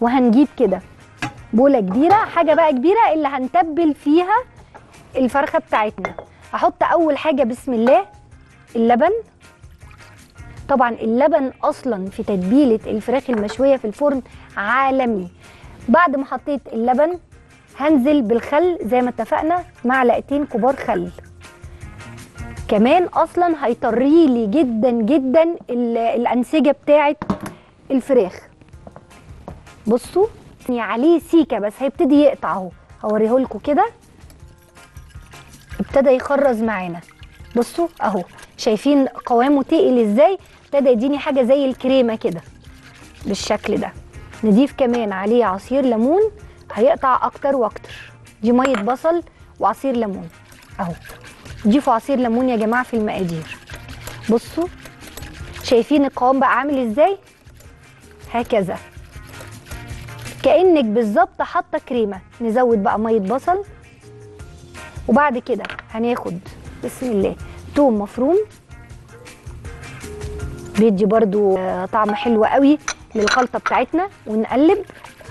وهنجيب كده بوله كبيره حاجه بقى كبيره اللي هنتبل فيها الفرخه بتاعتنا هحط اول حاجه بسم الله اللبن طبعا اللبن اصلا في تتبيله الفراخ المشويه في الفرن عالمي بعد ما حطيت اللبن هنزل بالخل زي ما اتفقنا معلقتين كبار خل كمان اصلا هيطري لي جدا جدا ال- الانسجه بتاعه الفراخ بصوا يعني عليه سيكه بس هيبتدي يقطع اهو هوريه لكم كده ابتدى يخرز معانا بصوا اهو شايفين قوامه تقل ازاي ابتدى يديني حاجه زي الكريمه كده بالشكل ده نضيف كمان عليه عصير ليمون هيقطع اكتر واكتر دي ميه بصل وعصير ليمون اهو ضيفوا عصير ليمون يا جماعه في المقادير بصوا شايفين القوام بقى عامل ازاي هكذا كانك بالظبط حاطه كريمه نزود بقى ميه بصل وبعد كده هناخد بسم الله توم مفروم بيدي برضو آه، طعم حلو قوي للخلطه بتاعتنا ونقلب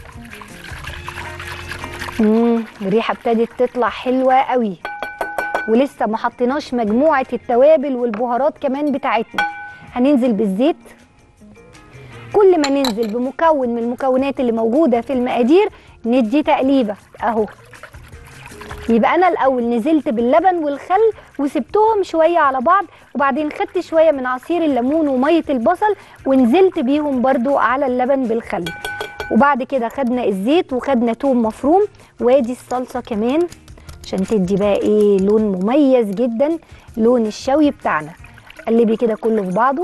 مم الريحه ابتدت تطلع حلوه قوي ولسه ما حطيناش مجموعه التوابل والبهارات كمان بتاعتنا هننزل بالزيت كل ما ننزل بمكون من المكونات اللي موجوده في المقادير ندي تقليبه اهو يبقى انا الاول نزلت باللبن والخل وسبتهم شويه على بعض وبعدين خدت شويه من عصير الليمون وميه البصل ونزلت بيهم برضو على اللبن بالخل وبعد كده خدنا الزيت وخدنا توم مفروم وادي الصلصه كمان عشان تدي بقى ايه لون مميز جدا لون الشوي بتاعنا قلبي كده كله في بعضه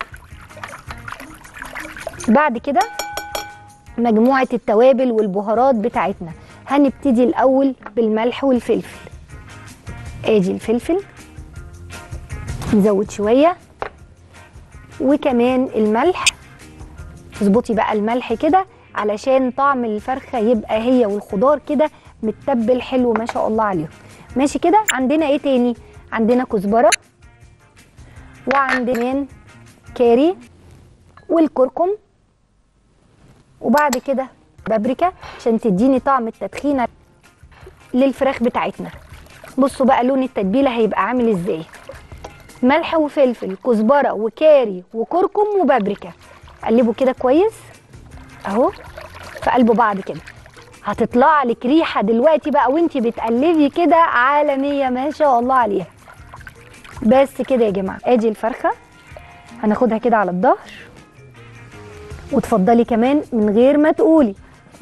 بعد كده مجموعه التوابل والبهارات بتاعتنا هنبتدي الاول بالملح والفلفل ادي الفلفل نزود شويه وكمان الملح اظبطي بقى الملح كده علشان طعم الفرخه يبقى هي والخضار كده متبل حلو ما شاء الله عليهم ماشي كده عندنا ايه تاني عندنا كزبره وعندنا كمان كاري والكركم وبعد كده بابريكا عشان تديني طعم التدخينه للفراخ بتاعتنا بصوا بقى لون التتبيله هيبقى عامل ازاي ملح وفلفل كزبره وكاري وكركم وبابريكا قلبوا كده كويس اهو في قلب بعض كده هتطلع لك ريحه دلوقتي بقى وانتي بتقلبي كده عالميه ما شاء الله عليها بس كده يا جماعه ادي الفرخه هناخدها كده على الظهر وتفضلي كمان من غير ما تقولي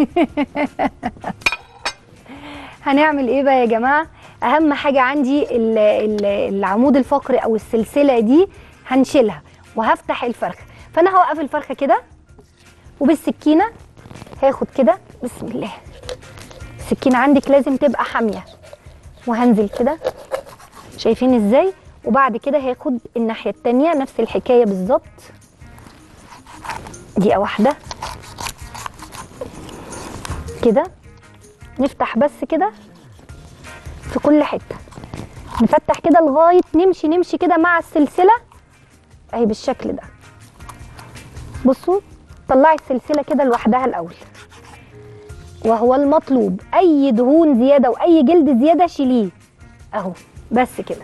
هنعمل ايه بقى يا جماعه اهم حاجه عندي ال- ال- العمود الفقري او السلسله دي هنشيلها وهفتح الفرخه فانا هوقف الفرخه كده وبالسكينه هاخد كده بسم الله السكينه عندك لازم تبقى حاميه وهنزل كده شايفين ازاي وبعد كده هاخد الناحيه التانية نفس الحكايه بالظبط دقيقه واحده كده نفتح بس كده في كل حته نفتح كده لغايه نمشي نمشي كده مع السلسله اهي بالشكل ده بصوا طلعي السلسله كده لوحدها الاول وهو المطلوب اي دهون زياده واي جلد زياده شيليه اهو بس كده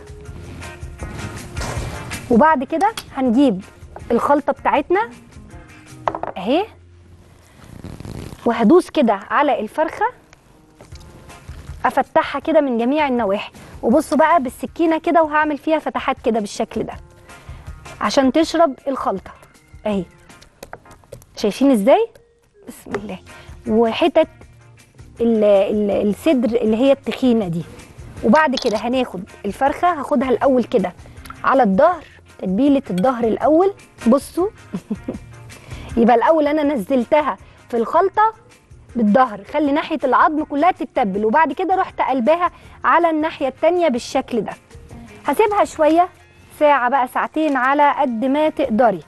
وبعد كده هنجيب الخلطه بتاعتنا اهي وهدوس كده على الفرخه افتحها كده من جميع النواحي وبصوا بقى بالسكينه كده وهعمل فيها فتحات كده بالشكل ده عشان تشرب الخلطه اهي شايفين ازاي بسم الله وحتت ال- ال- الصدر اللي هي التخينه دي وبعد كده هناخد الفرخه هاخدها الاول كده على الظهر تتبيله الظهر الاول بصوا يبقى الاول انا نزلتها في الخلطه بالظهر خلي ناحيه العظم كلها تتبل وبعد كده رحت قلبها على الناحيه التانية بالشكل ده هسيبها شويه ساعه بقى ساعتين على قد ما تقدري